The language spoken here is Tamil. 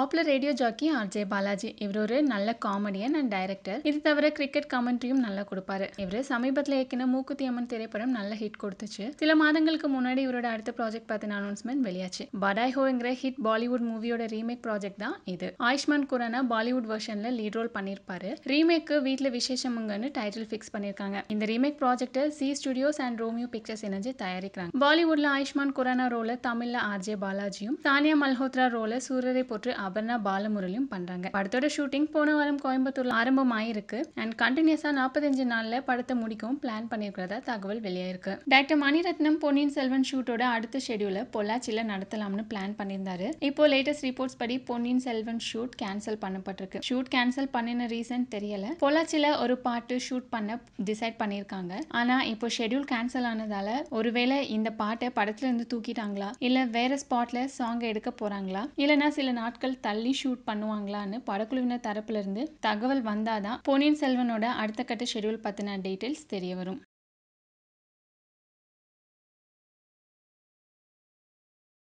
popular radio jockey RJ Balaji இவர் ஒரு நல்ல காமெடியன் அண்ட் டைரக்டர் இது தவிர கிரிக்கெட் கமெண்ட்ரியும் நல்லா கொடுப்பாரு இவர் சமீபத்தில் இயக்கின மூக்குத்தி அம்மன் திரைப்படம் நல்ல ஹிட் கொடுத்துச்சு சில மாதங்களுக்கு முன்னாடி இவரோட அடுத்த ப்ராஜெக்ட் பத்தின அனௌன்ஸ்மெண்ட் வெளியாச்சு படாய் ஹோங்கிற ஹிட் பாலிவுட் மூவியோட ரீமேக் ப்ராஜெக்ட் தான் இது ஆயுஷ்மான் குரானா பாலிவுட் வெர்ஷன்ல லீட் ரோல் பண்ணியிருப்பாரு ரீமேக்கு வீட்டில் விசேஷமுங்கன்னு டைட்டில் ஃபிக்ஸ் பண்ணியிருக்காங்க இந்த ரீமேக் ப்ராஜெக்ட்டை சி ஸ்டுடியோஸ் அண்ட் ரோமியோ பிக்சர்ஸ் இணைஞ்சு தயாரிக்கிறாங்க பாலிவுட்ல ஆயுஷ்மான் குரானா ரோல தமிழ்ல ஆர்ஜே பாலாஜியும் தானியா மல்ஹோத்ரா ரோல சூரரை போற்று அபர்ணா பாலமுரளியும் பண்றாங்க படத்தோட ஷூட்டிங் போன வாரம் கோயம்புத்தூர்ல ஆரம்பமாயிருக்கு அண்ட் கண்டினியூஸா நாற்பத்தஞ்சு நாள்ல படத்தை முடிக்கவும் பிளான் பண்ணியிருக்கிறதா தகவல் வெளியாயிருக்கு டாக்டர் மணிரத்னம் பொன்னியின் செல்வன் ஷூட்டோட அடுத்த ஷெடியூல பொள்ளாச்சியில நடத்தலாம்னு பிளான் பண்ணியிருந்தாரு இப்போ லேட்டஸ்ட் ரிப்போர்ட்ஸ் படி பொன்னியின் செல்வன் ஷூட் கேன்சல் பண்ணப்பட்டிருக்கு ஷூட் கேன்சல் பண்ணின ரீசன் தெரியல பொள்ளாச்சியில ஒரு பாட்டு ஷூட் பண்ண டிசைட் பண்ணியிருக்காங்க ஆனா இப்போ ஷெடியூல் கேன்சல் ஆனதால ஒருவேளை இந்த பாட்டை படத்துல இருந்து தூக்கிட்டாங்களா இல்ல வேற ஸ்பாட்ல சாங் எடுக்க போறாங்களா இல்லனா சில நாட்கள் தள்ளி ஷூட் பண்ணுவாங்களான்னு படக்குழுவினர் தரப்புல இருந்து தகவல் வந்தாதான் பொன்னியின் செல்வனோட அடுத்த கட்ட ஷெடியூல் பத்தின டீடைல்ஸ் தெரிய வரும்